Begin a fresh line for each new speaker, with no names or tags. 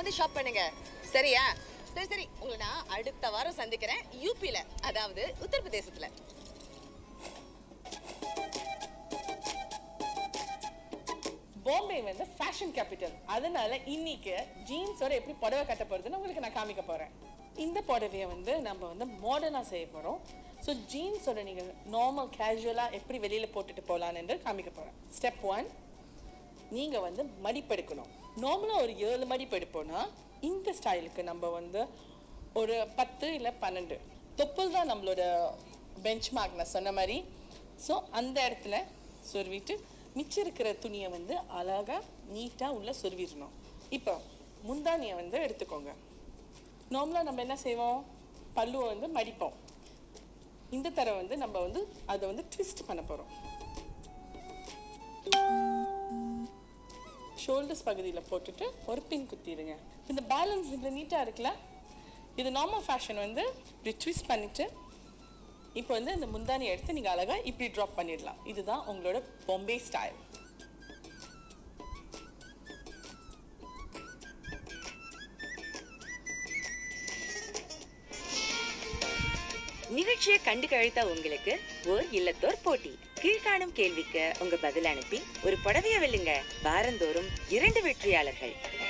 வந்து ஷாப் பண்ணுங்க சரியா சரி சரி உங்களை நான் அடுத்த வாரம் சந்திக்கிறேன் யூபில அதாவது உத்தரப்பிரதேசத்துல
பாம்பே வந்து ஃபேஷன் கேபிட்டல் அதனால இன்னைக்கு ஜீன்ஸோட எப்படி புடவை கட்ட போறதுன்னு உங்களுக்கு நான் காமிக்க போறேன் இந்த புடவையை வந்து நம்ம வந்து மாடர்னாக செய்ய போறோம் ஸோ ஜீன்ஸோட நீங்கள் நார்மல் கேஷுவலாக எப்படி வெளியில் போட்டுட்டு போகலான்னு காமிக்க போறேன் ஸ்டெப் ஒன் நீங்கள் வந்து மடிப்பெடுக்கணும் நார்மலாக ஒரு ஏழு மடிப்பெடுப்போம்னா இந்த ஸ்டைலுக்கு நம்ம வந்து ஒரு பத்து இல்லை பன்னெண்டு தொப்புள் தான் நம்மளோட பெஞ்ச் மார்க் நான் சொன்ன மாதிரி ஸோ அந்த இடத்துல சொருவிட்டு மிச்சம் இருக்கிற துணியை வந்து அழகாக நீட்டாக உள்ள சொருவிடணும் இப்போ முந்தானியை வந்து எடுத்துக்கோங்க நார்மலாக நம்ம என்ன செய்வோம் பல்லுவை வந்து மடிப்போம் இந்த தடவை வந்து நம்ம வந்து அதை வந்து ட்விஸ்ட் பண்ண போகிறோம் ஷோல்டர்ஸ் பகுதியில் போட்டுட்டு ஒரு பின் குத்திடுங்க இந்த பேலன்ஸ் இதில் நீட்டாக இருக்குல்ல இது நார்மல் ஃபேஷன் வந்து இப்படி ட்விஸ்ட் பண்ணிவிட்டு இப்போ வந்து இந்த முந்தானி எடுத்து நீங்கள் அழகாக இப்படி ட்ராப் பண்ணிடலாம் இதுதான் உங்களோட பொம்பே ஸ்டைல்
நிகழ்ச்சியை கண்டு கழித்த உங்களுக்கு ஓர் இல்லத்தோர் போட்டி கீழ்காணும் கேள்விக்கு உங்க பதில் அனுப்பி ஒரு புடவைய வெல்லுங்க வாரந்தோறும் இரண்டு வெற்றியாளர்கள்